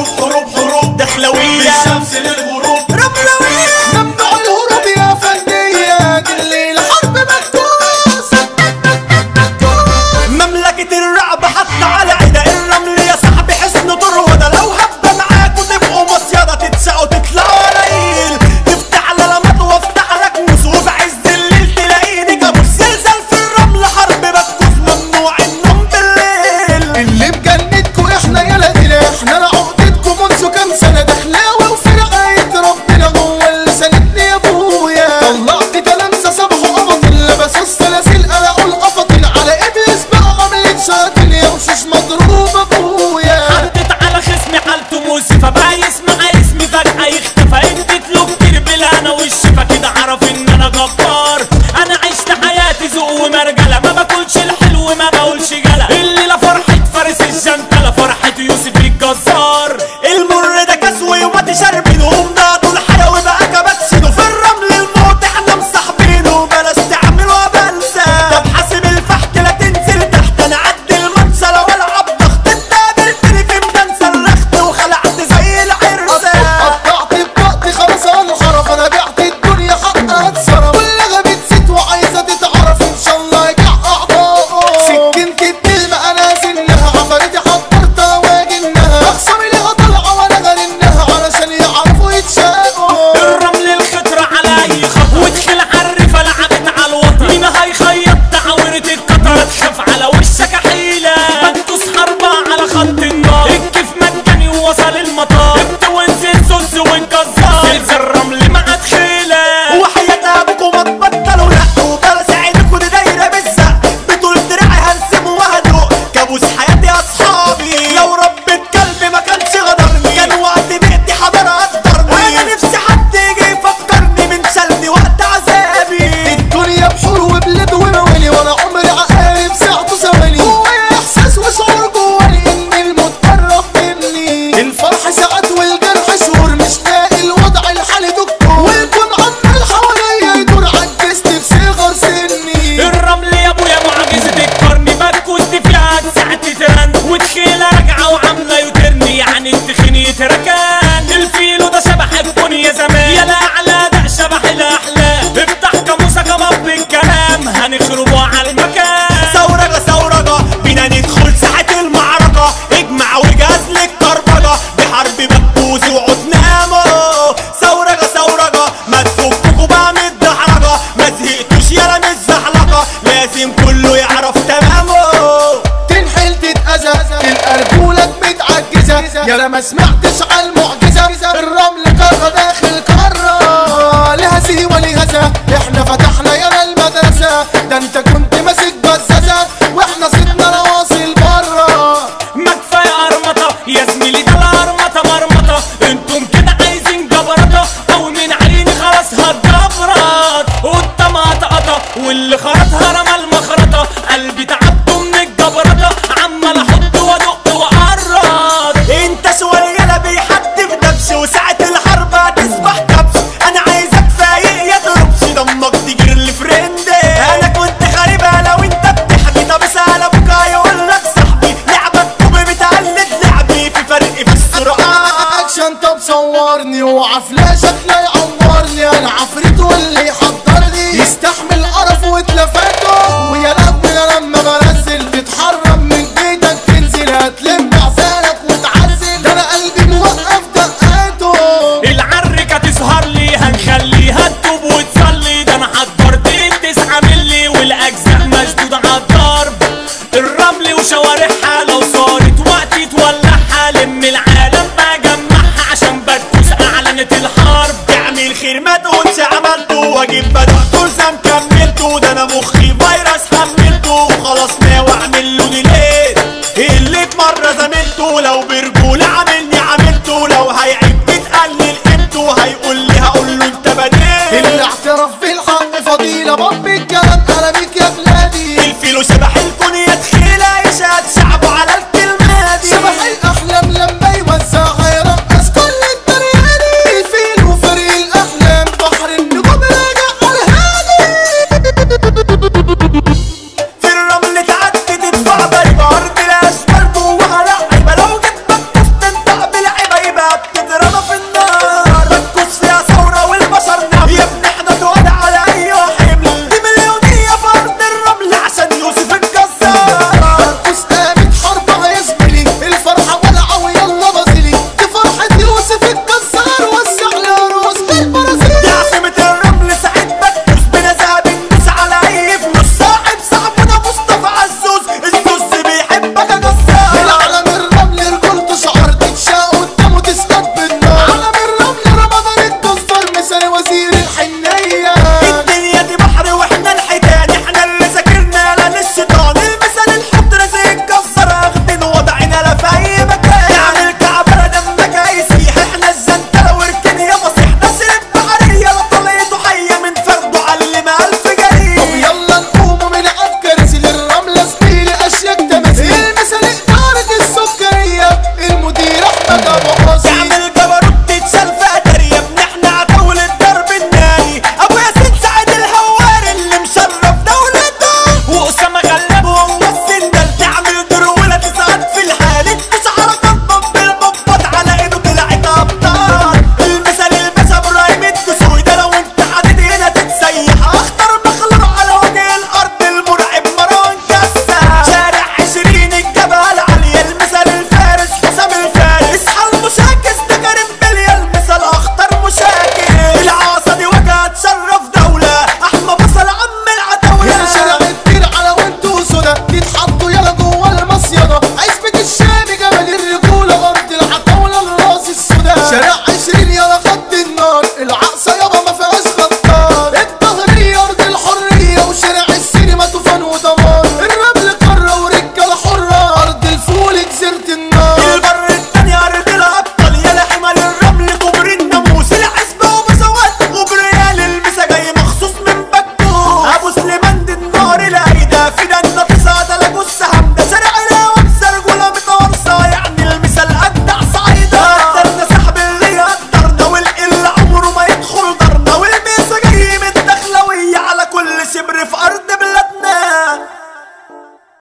حروب حروب حروب دخلوية الشمس للغروب رملوية ممنوع الهروب يا فنية دي الحرب مكتوسة مملكة الرعب حتى على عدا الرمل يا صاحبي حسن ده لو هبة معاك وتبقوا مصيدة تتسقوا تطلعوا قليل تفتح للمات وافتح لك موس وفي عز الليل تلاقيني كابوس زلزال في الرمل حرب بكوس ممنوع النوم بالليل اللي بجنتكوا احنا يا لدينا احنا لعقدتكوا منذ كام سنة دخلاوي وفرقاية ربنا جوه اللي ساندني يا ابويا طلعت تلامسة صبحوا قبط لبسوا السلاسل قلقوا القفطين على ابليس بقى عملت شاطين يا وشوش مضروب ابويا حطيت على خصمي حالته موسفة بقى يسمع اسمي فجأة يختفى اديت له كتير بالهنا والشفا كده عرف ان انا جبار انا عشت حياتي ذوق ومرجلة ما باكلش الحلو ما بقولش جلا الليلة فرحة فارس الجنتلة فرحة يوسف الجزار المر ده كسوي وما تشربينهم ده طول حيوي بقى كبتشينه في الرمل الموت احنا مصاحبينه بلاش تعملوا بنسى طب حاسب الفحت لا تنزل تحت انا عد المنسى لو العب ضغط انت قابلتني في ميدان سلخت وخلعت زي العرسة قطعت بطاقتي خلاص انا حرف انا بعت الدنيا حقها اتصرف كلها بتزيد وعايزه تتعرف ان شاء الله يجع اعضاء سكنت الكلمه انا سنها عفريتي حضرتها واجنها اخصامي ليها طالعه وانا غننها علشان يعرفوا يتشاقوا الرمل الخطرة على اي خطر وادخل عرفة لعبت على الوطن مين هيخيط تعورة القطر تخاف على وشك حيلة بنتوس حربة على خط النار الكيف مجاني ووصل المطار انت وانزل سوس والجزار زلزال الرمل مع دخيلة وحياة ابوكوا ما تبطلوا لا وبلا ساعدكوا دي دايرة بالزق بطول دراعي هرسم وهدوء كابوس حياتي يا اصحابي لو ربة كلبي ما كانش غدرني كان وقت بيتي حضر قدرني انا نفسي حد يجي يفكرني من شلدي وقت عذابي الدنيا بحور وبلاد وموالي وانا عمري عقارب ساعته ثواني جوايا احساس وشعور جواني ان الموت قرب مني الفرح ساعات والجرح شهور مش لاقي الوضع الحالي دكتور والكون عمال حواليا يدور عجزت في صغر سني الرمل يا ابويا معجزة القرن بكوز دي فيها ساعة ترند وتخيلة راجعة وعاملة يوترني يعني التخين يتركان الفيلو ده شبح الكون يا زمان يا الاعلى ده شبح الاحلام افتح كاموسة كباب بالكلام هنخربوا على المكان ثورجة ثورجة بينا ندخل ساحة المعركة اجمع وجهاز للكربجة دي حرب بكوز وعدنامو ثورجة ثورجة ما تفككوا بقى من الدحرجة ما زهقتوش يالا من الزحلقة لازم كله يعرف تمامه تنحل تتأذى الأرجولك متعجزة يا لا ما سمعتش على المعجزة الرمل قارة داخل قارة لها سي ولها ذا احنا فتحنا يا المدرسة ده انت